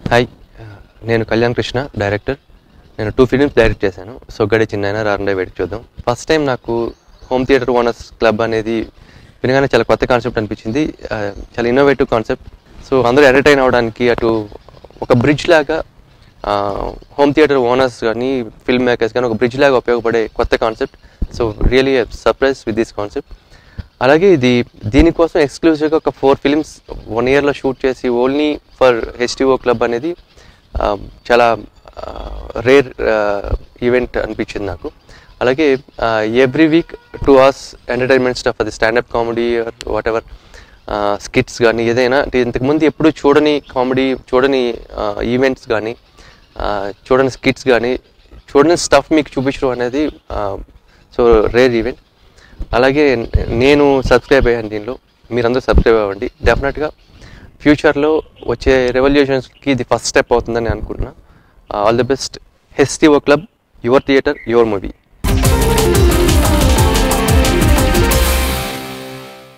hi నేను Kalyan Krishna director నేను two films direct చేశాను సొగ్గడి చిన్న రారండే వెయిట్ చూద్దాం ఫస్ట్ టైం నాకు హోమ్ థియేటర్ ఓనర్స్ క్లబ్ అనేది వినగానే చాలా కొత్త కాన్సెప్ట్ అనిపించింది ఆ, చాలా ఇన్నోవేటివ్ కాన్సెప్ట్ సో అందరూ ఎంటర్టైన్ అవ్వడానికి అటు ఒక బ్రిడ్జ్ లాగా హోమ్ థియేటర్ ఓనర్స్ కానీ ఫిల్మ్ మేకర్స్ కానీ ఒక బ్రిడ్జ్ లాగా ఉపయోగపడే కొత్త concept so really surprise with this concept అలాగే ఇది దీనికోసం ఎక్స్క్లూజివ్గా ఒక ఫోర్ ఫిలిమ్స్ వన్ ఇయర్లో షూట్ చేసి ఓన్లీ ఫర్ హెచ్టిఓ క్లబ్ అనేది ఆ, చాలా రేర్ ఈవెంట్ అనిపించింది నాకు అలాగే every week two hours entertainment stuff అది standup comedy whatever skits కానీ ఏదైనా అంటే ఇంతకుముందు ఎప్పుడు చూడని కామెడీ చూడని ఈవెంట్స్ కానీ చూడని స్కిట్స్ కానీ చూడని స్టఫ్ మీకు చూపించడం అనేది సో రేర్ ఈవెంట్ అలాగే నేను సబ్స్క్రైబ్ అయ్యాను దీనిలో మీరందరూ సబ్స్క్రైబ్ అవ్వండి డెఫినెట్గా ఫ్యూచర్లో వచ్చే రెవల్యూషన్స్కి ఇది ఫస్ట్ స్టెప్ అవుతుందని అనుకుంటున్నా all the best HTO club your theatre your movie